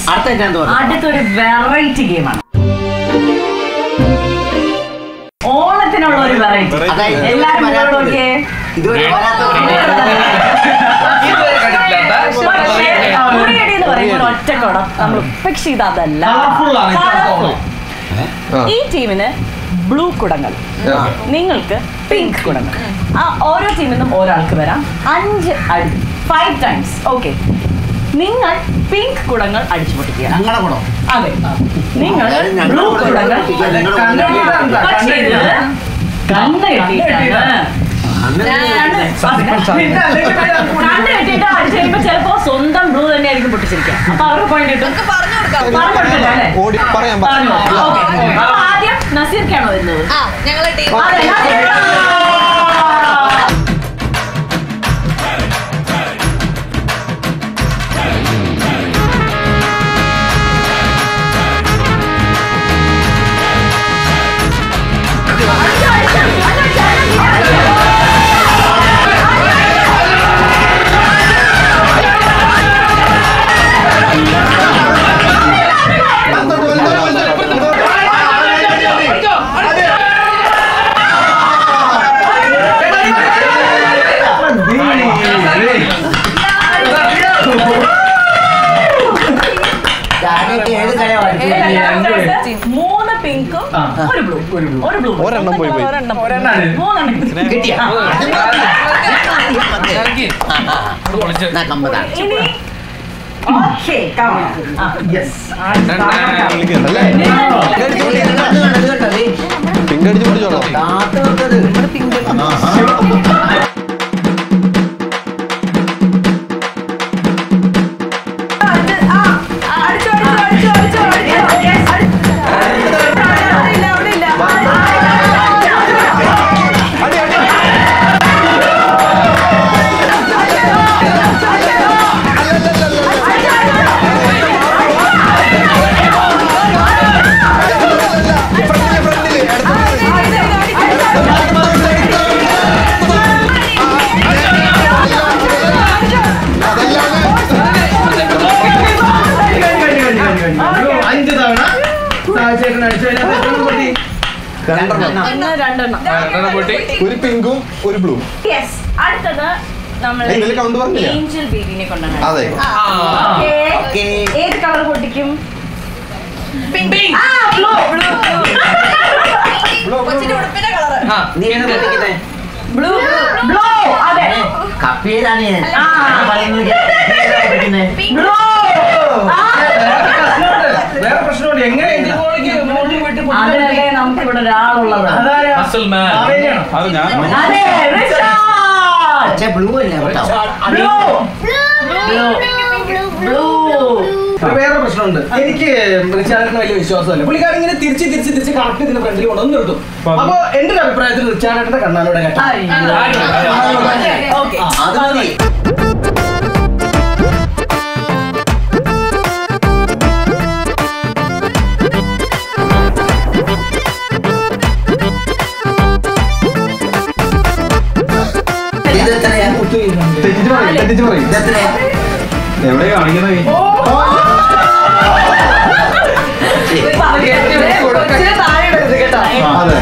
അടുത്ത ഞാൻ തോന്നുന്നു അടുത്തൊരു വെറൈറ്റി ഗെയിമാണ് ഓണത്തിനുള്ള ഒരു വെറൈറ്റി അതായത് എല്ലാവരും ഇതുവരെ ഇങ്ങോട്ട് വരാത്തത്. നോക്കിയേ ഇതുവരെ വരാത്ത ഇതുവരെ കണ്ടിട്ടില്ലാത്ത പക്ഷേ ഉറിയടി എന്ന് പറയുമ്പോൾ ഒറ്റക്കുടം നമ്മൾ ഫിക്സ് ചെയ്ത അതല്ല Colourful ആണ് ഇത്തവണ Colourful. ആ. ഈ ടീമിന് ബ്ലൂ കുടങ്ങൾ നിങ്ങൾക്ക് പിങ്ക് കുടങ്ങൾ ആ ഓരോ ടീമിൽ നിന്നും ഒരാൾക്ക് വരാം അഞ്ച് അടി ഫൈവ് ടൈംസ് ഓക്കെ നിങ്ങൾ പിങ്ക് കുടങ്ങൾ അടിച്ചു പൊട്ടിക്കുക ഞങ്ങളുടെ ഗുണം അതെ നിങ്ങൾ അതായത് ഞങ്ങളുടെ ബ്ലൂ കൂടെ കുടങ്ങൾ പഠിപ്പിക്കുക, നിങ്ങളുടെ കണ്ണ് കൂടെ കെട്ടിയിട്ടാണ്. പക്ഷേ ഇത് കണ്ണ് കെട്ടിയിട്ടാണ് അങ്ങനെ കണ്ണ് കെട്ടിയിട്ട് അടിച്ചു കഴിയുമ്പോ ചിലപ്പോ സ്വന്തം ബ്ലൂ തന്നെ ആയിരിക്കും പൊട്ടിച്ചിരിക്കുക അപ്പൊ അവർക്ക് പോയിന്റ് കിട്ടും നമുക്ക് പറഞ്ഞു കൊടുക്കാം പറഞ്ഞു കൊടുക്കട്ടെ അല്ലേ? ഓടി പറയാൻ പറഞ്ഞു പറ്റില്ല. ഓക്കെ അപ്പൊ ആദ്യം നസീർക്കാണോ വരുന്നത് ആ ഞങ്ങളെ ടീം അതെ നസീർ ഞാനൊക്കെ ഏത് കളിയാ കളിച്ചത്? മൂന്ന് പിങ്കും ആ. ഒരു ബ്ലൂ ഒരു ബ്ലൂ ഒരെണ്ണം പോയി പോയി. ഒരെണ്ണം ഒരെണ്ണാണ്. മൂന്നെണ്ണം കിട്ടിയ ആ. നൽകി. അത് പൊളിച്ച്. എന്നാ കമ്പതാണ് ഇനി ഓക്കെ വിളിക്കണ്ടല്ലേ പിങ്ക് അടിച്ച് പിടിച്ചോളാം അഞ്ച് തവണ സാഹചര്യം അടിച്ചു കഴിഞ്ഞാൽ എത്ര പൊട്ടി രണ്ടെണ്ണം രണ്ടെണ്ണം രണ്ടെണ്ണം പൊട്ടി ഒരു പിങ്കും ഒരു ബ്ലൂ യെസ് അടുത്തത് നമ്മൾ ഏയ്, ഇതില് count പറഞ്ഞില്ല? ഏഞ്ചൽ ബേബിനെ കൊണ്ടാണ് അതെ ഓക്കേ. ഏത് കളർ പൊട്ടിക്കും കൊച്ചിന്റെ ഉടുപ്പിന്റെ കളറ് ആ നീ ഏത് കളിക്കുന്നേ ബ്ലൂ ബ്ലൂ അതെ കപ്പിയതാണ് ഞാൻ ആ. ഞാൻ പറയുന്നത് കളിക്കുന്നേ ബ്ലൂ വേറെ പ്രശ്നമുണ്ട് എങ്ങനെ എഞ്ചിൻ ബോളിക്ക് മോളിൽ വിട്ട് അതിനല്ലേ നമുക്ക് ഇവിടെ ഒരാളുള്ളത് അത് ഞാൻ അതെ റിച്ചാർഡ് പക്ഷെ ബ്ലൂ അല്ലേ കേട്ടോ ബ്ലൂ ബ്ലൂ വേറെ പ്രശ്നമുണ്ട് എനിക്ക് റിച്ചാർഡിന് വലിയ വിശ്വാസമല്ല പുള്ളിക്കാരൻ ഇങ്ങനെ തിരിച്ച് തിരിച്ച് തിരിച്ച് കണക്ട് ഇതിന്റെ ഫ്രണ്ടിൽ കൊണ്ടുവന്ന് നിർത്തും അപ്പൊ എന്റെ ഒരു അഭിപ്രായത്തിൽ റിച്ചാർഡിന്റെ കണ്ണാലൂടെ കേട്ടോ ഓക്കെ അത് മതി ഇത് എത്രയാ? ഇത് എത്രയാ? എവിടെ കാണിക്കുന്നത് അതെ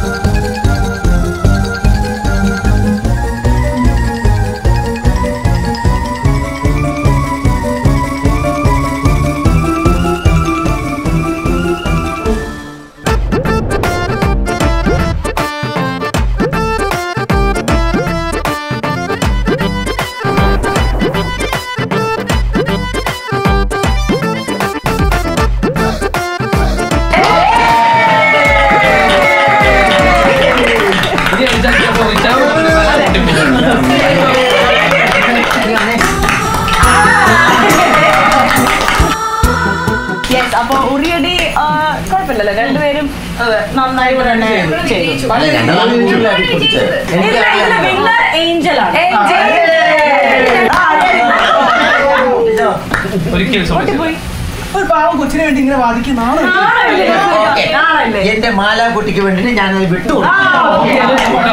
യെസ് അപ്പൊ ഉറിയടി ആ, കുഴപ്പമില്ലല്ലോ രണ്ടുപേരും നന്നായിട്ട് തന്നെ ചെയ്തു അല്ല, ഞങ്ങളാണ് കൂടുതൽ അടിപൊളിച്ചത്. ഇതിലെ എനിക്ക് ഇതിലെ winner angel ആണ് ആ, ഒരിക്കലും പൊട്ടിപ്പോയി. ഒരു പാവം കൊച്ചിന് വേണ്ടി ഇങ്ങനെ വാദിക്കുന്നതാണ് നാണമില്ലേ? ഓക്കേ. നാണമില്ലേ? എന്റെ മാലാകുട്ടിക്ക് വേണ്ടി ഞാനത് വിട്ടു ആ, ഓക്കേ.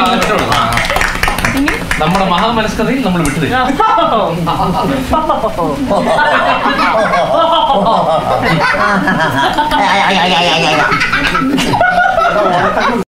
നമ്മുടെ മഹാമനസ്കതയിൽ നമ്മൾ വിട്ടു തരും Ay, ay, ay, ay, ay, ay, ay.